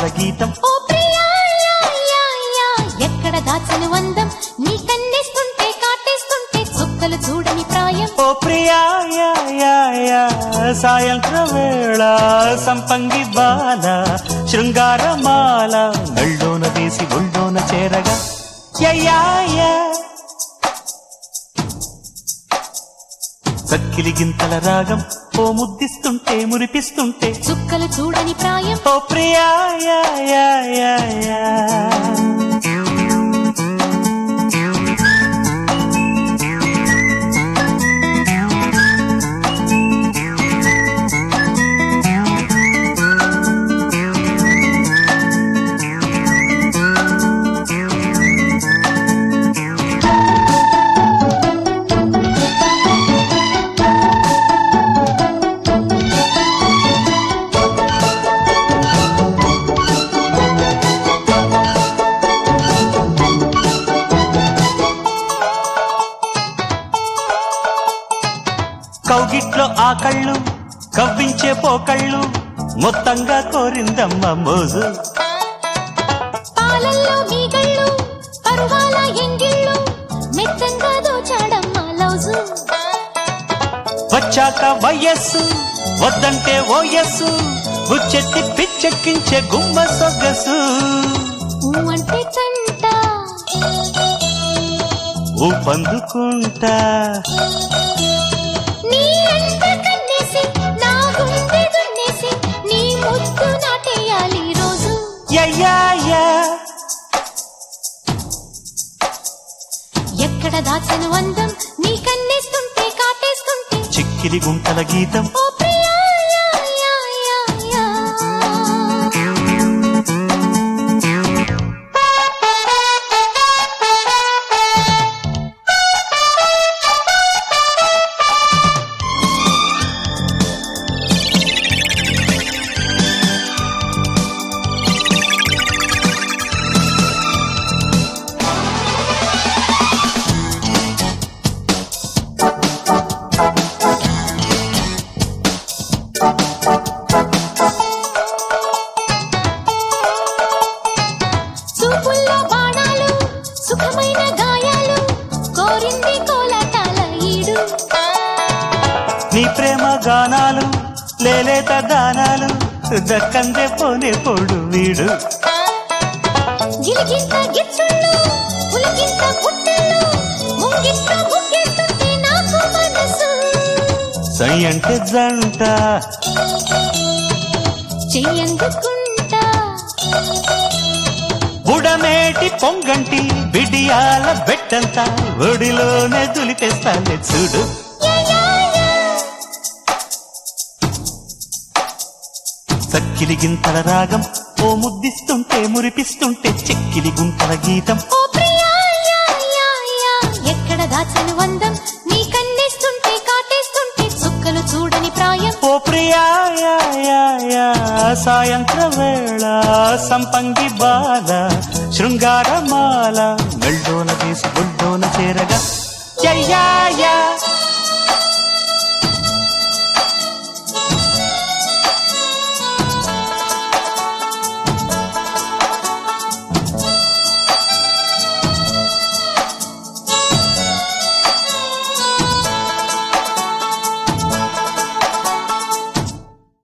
గుంటల గీతం ఓ ప్రియా యా, యా, యా, ఎక్కడ దాచను అందం నీ కన్నేస్తుంటే కాటేస్తుంటే చుక్కలు చూడని ప్రాయం ఓ ప్రియా యా, యా, యా, సాయంత్రం వేళ సంపంగి బాల శృంగారమాల నళ్ళోన తీసి ఒళ్ళోన చేరగా యా, యా. చక్కిలి గింతల రాగం ఓ ముద్దిస్తుంటే మురిపిస్తుంటే చుక్కలు చూడని ప్రాయం ఓ ప్రియా యా, యా, యా, యా. కౌగిట్లో ఆ కళ్ళు కవ్వించే పోకళ్ళు మొత్తంగా కోరిందమ్మ మోజు పాలల్లో మీగళ్ళు పరువాల ఎంగిళ్ళు మెత్తంగా దోచాడమ్మా లౌజు వచ్చాక వయస్సు వద్దంటే ఓయస్సు బుచ్చెత్తి పిచ్చెక్కించే గుమ్మ సొగసు ఊ అంటే తంట ఊపందుకుంటా నీ అంట కన్నేసి నా గుండె దున్నేసి నీ ముద్దు నాటేయాలి రోజు యయ్యాయా ఎక్కడ దాచను అందం నీ కన్నేస్తుంటే కాటేస్తుంటే చిక్కిలి గుంటల గీతం ఓ ప్రియా యా, యా, యా, యా. చూపుల్లో బాణాలు సుఖమైన గాయాలు కోరింది కోలాటాల ఈడు నీ ప్రేమ గానాలు లేలేత దానాలు దక్కందే పోనే పోడు వీడు గిలిగింత గిచ్చుళ్ళు పులిగింత పుట్టళ్ళు ముంగిట్ట ముగ్గెట్టుంటే నాకు మనసు సై అంటే జంట చెయ్యందుకుంటా బుడమేటి పొంగంటి బిడియాల బెట్టంత ఒడిలోనే దులిపేస్తానే చూడు యా, యా, యా. చక్కిలి గింతల రాగం ఓ ముద్దిస్తుంటే మురిపిస్తుంటే చెక్కిలి గుంటల గీతం ఓ ప్రియా యా, యా, యా. ఎక్కడ దాచను అందం నీ కన్నేస్తుంటే కాటేస్తుంటే చుక్కలు చూడని ప్రాయం ఓ ప్రియా యా, యా, యా, సాయంత్రం వేళ సంపంగి బాల శృంగారమాల మెళ్ళోన తీసి ఒళ్ళోన చేరగా యయ్యా, యా